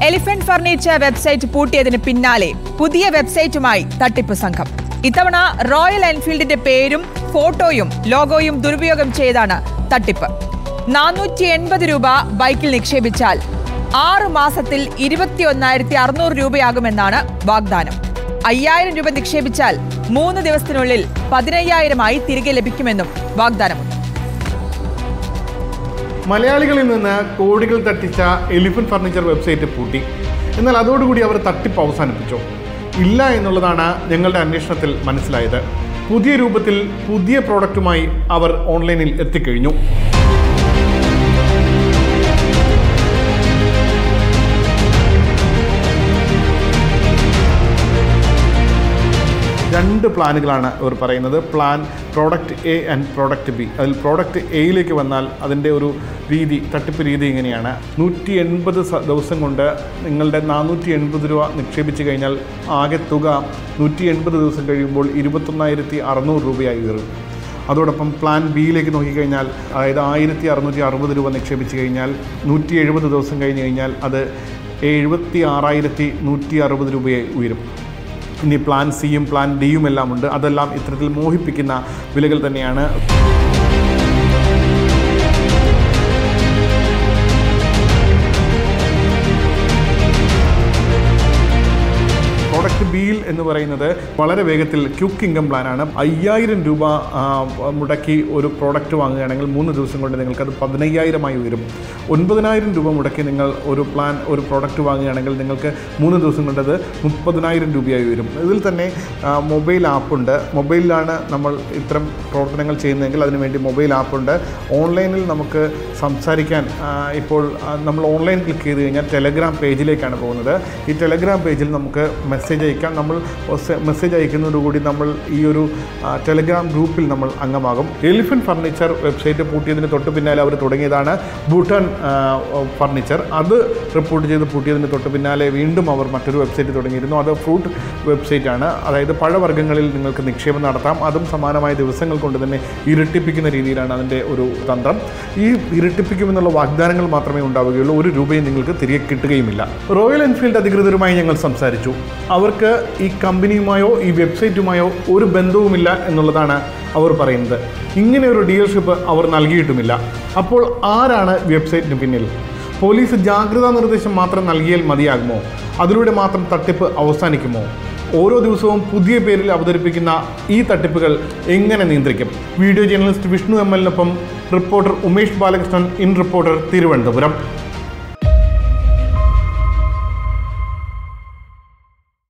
elephant furniture website പൂട്ടിയതിന് പിന്നാലെ പുതിയ വെബ്സൈറ്റുമായി തട്ടിപ്പ് സംഘം ഇത്തവണ റോയൽ എൻഫീൽഡിന്റെ പേരും ഫോട്ടോയും ലോഗോയും ദുരുപയോഗം ചെയ്താണ് തട്ടിപ്പ് നാനൂറ്റി എൺപത് രൂപ ബൈക്കിൽ നിക്ഷേപിച്ചാൽ ആറു മാസത്തിൽ ഇരുപത്തിയൊന്നായിരത്തി അറുന്നൂറ് രൂപയാകുമെന്നാണ് വാഗ്ദാനം അയ്യായിരം രൂപ നിക്ഷേപിച്ചാൽ മൂന്ന് ദിവസത്തിനുള്ളിൽ പതിനയ്യായിരമായി തിരികെ ലഭിക്കുമെന്നും വാഗ്ദാനമുണ്ട് മലയാളികളിൽ നിന്ന് കോടികൾ തട്ടിച്ച എലിഫന്റ് ഫർണിച്ചർ വെബ്സൈറ്റ് പൂട്ടി എന്നാൽ അതോടുകൂടി അവർ തട്ടിപ്പ് അവസാനിപ്പിച്ചു ഇല്ല എന്നുള്ളതാണ് ഞങ്ങളുടെ അന്വേഷണത്തിൽ മനസ്സിലായത് പുതിയ രൂപത്തിൽ പുതിയ പ്രോഡക്റ്റുമായി അവർ ഓൺലൈനിൽ എത്തിക്കഴിഞ്ഞു രണ്ട് പ്ലാനുകളാണ് ഇവർ പറയുന്നത് plan product A and product B അതിൽ പ്രോഡക്റ്റ് എയിലേക്ക് വന്നാൽ അതിൻ്റെ ഒരു രീതി തട്ടിപ്പ് രീതി ഇങ്ങനെയാണ് നൂറ്റി എൺപത് ദിവസം കൊണ്ട് നിങ്ങളുടെ നാനൂറ്റി എൺപത് രൂപ നിക്ഷേപിച്ച് കഴിഞ്ഞാൽ ആകെ തുക നൂറ്റി എൺപത് ദിവസം കഴിയുമ്പോൾ ഇരുപത്തൊന്നായിരത്തി അറുന്നൂറ് രൂപയായി ഉയരും അതോടൊപ്പം പ്ലാൻ ബിയിലേക്ക് നോക്കിക്കഴിഞ്ഞാൽ അതായത് ആയിരത്തി അറുന്നൂറ്റി അറുപത് രൂപ നിക്ഷേപിച്ച് കഴിഞ്ഞാൽ നൂറ്റി എഴുപത് ദിവസം കഴിഞ്ഞ് കഴിഞ്ഞാൽ അത് എഴുപത്തി ആറായിരത്തി നൂറ്റി അറുപത് രൂപയായി ഉയരും ഇനി പ്ലാൻ സിയും പ്ലാൻ ഡിയും എല്ലാം ഉണ്ട് അതെല്ലാം ഇത്തരത്തിൽ മോഹിപ്പിക്കുന്ന വിലകൾ തന്നെയാണ് പ്രോഡക്റ്റ് ബിയിൽ എന്ന് പറയുന്നത് വളരെ വേഗത്തിൽ ക്യുക്ക് ഇൻകം പ്ലാനാണ് അയ്യായിരം രൂപ ആ, മുടക്കി ഒരു പ്രോഡക്റ്റ് വാങ്ങുകയാണെങ്കിൽ മൂന്ന് ദിവസം കൊണ്ട് നിങ്ങൾക്കത് പതിനയ്യായിരമായി ഉയരും ഒൻപതിനായിരം രൂപ മുടക്കി നിങ്ങൾ ഒരു പ്ലാൻ ഒരു പ്രോഡക്റ്റ് വാങ്ങുകയാണെങ്കിൽ നിങ്ങൾക്ക് മൂന്ന് ദിവസം കൊണ്ട് അത് മുപ്പതിനായിരം രൂപയായി വരും ഇതിൽ തന്നെ ആ, മൊബൈൽ ആപ്പുണ്ട് മൊബൈലിലാണ് നമ്മൾ ഇത്തരം പ്രവർത്തനങ്ങൾ ചെയ്യുന്നതെങ്കിൽ അതിനുവേണ്ടി മൊബൈൽ ആപ്പുണ്ട് ഓൺലൈനിൽ നമുക്ക് സംസാരിക്കാൻ ആ, ഇപ്പോൾ ആ, നമ്മൾ ഓൺലൈൻ ക്ലിക്ക് ചെയ്ത് കഴിഞ്ഞാൽ ടെലഗ്രാം പേജിലേക്കാണ് പോകുന്നത് ഈ ടെലഗ്രാം പേജിൽ നമുക്ക് മെസ്സേജ് അയക്കാം നമ്മൾ മെസ്സേജ് അയക്കുന്നതോടുകൂടി നമ്മൾ ഈ ഒരു ആ, ടെലഗ്രാം ഗ്രൂപ്പിൽ നമ്മൾ അംഗമാകും എലിഫന്റ് ഫർണിച്ചർ വെബ്സൈറ്റ് പൂട്ടിയതിന് തൊട്ട് പിന്നാലെ അവർ തുടങ്ങിയതാണ് ഭൂട്ടാൻ ആ, ഫർണിച്ചർ അത് റിപ്പോർട്ട് ചെയ്ത് പൂട്ടിയതിന് തൊട്ട് പിന്നാലെ വീണ്ടും അവർ മറ്റൊരു വെബ്സൈറ്റ് തുടങ്ങിയിരുന്നു അത് ഫ്രൂട്ട് വെബ്സൈറ്റ് ആണ് അതായത് പഴവർഗ്ഗങ്ങളിൽ നിങ്ങൾക്ക് നിക്ഷേപം നടത്താം അതും സമാനമായ ദിവസങ്ങൾ കൊണ്ട് തന്നെ ഇരട്ടിപ്പിക്കുന്ന രീതിയിലാണ് അതിൻ്റെ ഒരു തന്ത്രം ഈ ഇരട്ടിപ്പിക്കുമെന്നുള്ള വാഗ്ദാനങ്ങൾ മാത്രമേ ഉണ്ടാവുകയുള്ളൂ ഒരു രൂപയും നിങ്ങൾക്ക് തിരികെ കിട്ടുകയുമില്ല റോയൽ എൻഫീൽഡ് അധികൃതരുമായി ഞങ്ങൾ സംസാരിച്ചു അവർക്ക് ഈ കമ്പനിയുമായോ ഈ വെബ്സൈറ്റുമായോ ഒരു ബന്ധവുമില്ല എന്നുള്ളതാണ് അവർ പറയുന്നത് ഇങ്ങനെ ഒരു ഡീലർഷിപ്പ് അവർ നൽകിയിട്ടുമില്ല അപ്പോൾ ആരാണ് വെബ്സൈറ്റിന് പിന്നിൽ പോലീസ് ജാഗ്രതാ നിർദ്ദേശം മാത്രം നൽകിയാൽ മതിയാകുമോ അതിലൂടെ മാത്രം തട്ടിപ്പ് അവസാനിക്കുമോ ഓരോ ദിവസവും പുതിയ പേരിൽ അവതരിപ്പിക്കുന്ന ഈ തട്ടിപ്പുകൾ എങ്ങനെ നിയന്ത്രിക്കും വീഡിയോ ജേർണലിസ്റ്റ് വിഷ്ണു എം എല്ലിനൊപ്പം reporter Umesh Balakrishnan in Reporter Thiruvananthapuram